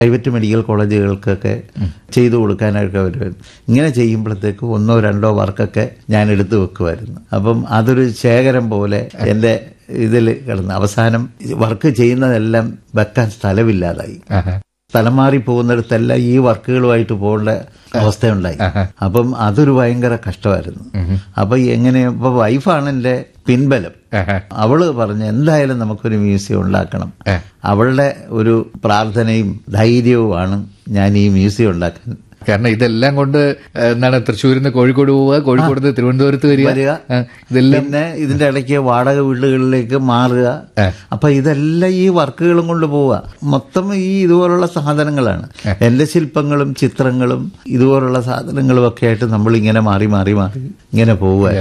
Private medical കോളേജുകൾക്കൊക്കെ ചെയ്തു കൊടുക്കാനായിട്ട് വരുമായിരുന്നു ഇങ്ങനെ ചെയ്യുമ്പോഴത്തേക്ക് ഒന്നോ രണ്ടോ വർക്കൊക്കെ ഞാൻ എടുത്തു വെക്കുമായിരുന്നു അപ്പം അതൊരു ശേഖരം പോലെ എൻ്റെ ഇതിൽ കിടന്നു അവസാനം വർക്ക് ചെയ്യുന്നതെല്ലാം വെക്കാൻ സ്ഥലമില്ലാതായി ആഹാ. സ്ഥലം മാറി പോകുന്നിടത്തെല്ലാം ഈ വർക്കുകളുമായിട്ട് പോകേണ്ട അവസ്ഥയുണ്ടായി അപ്പം അതൊരു ഭയങ്കര കഷ്ടമായിരുന്നു അപ്പൊ എങ്ങനെ ഇപ്പൊ വൈഫാണ് എൻ്റെ പിൻബലം ആഹാ. അവള് പറഞ്ഞു എന്തായാലും നമുക്കൊരു മ്യൂസിയം ഉണ്ടാക്കണം ഏ. അവളുടെ ഒരു പ്രാർത്ഥനയും ധൈര്യവുമാണ് ഞാൻ ഈ മ്യൂസിയം ഉണ്ടാക്കാൻ കാരണം ഇതെല്ലാം കൊണ്ട് ഏഹ്, എന്താണ് തൃശ്ശൂരിൽ നിന്ന് കോഴിക്കോട് പോവുക കോഴിക്കോട് നിന്ന് തിരുവനന്തപുരത്ത് വരിക വരിക. ആ, ഇതെല്ലാം പിന്നെ ഇതിന്റെ ഇടയ്ക്ക് വാടക വീടുകളിലേക്ക് മാറുക ഏ. അപ്പൊ ഇതെല്ലാം ഈ വർക്കുകളും കൊണ്ട് പോവുക മൊത്തം ഈ ഇതുപോലുള്ള സാധനങ്ങളാണ് എന്റെ ശില്പങ്ങളും ചിത്രങ്ങളും ഇതുപോലുള്ള സാധനങ്ങളും ഒക്കെ ആയിട്ട് നമ്മൾ ഇങ്ങനെ മാറി മാറി മാറി ഇങ്ങനെ പോവുക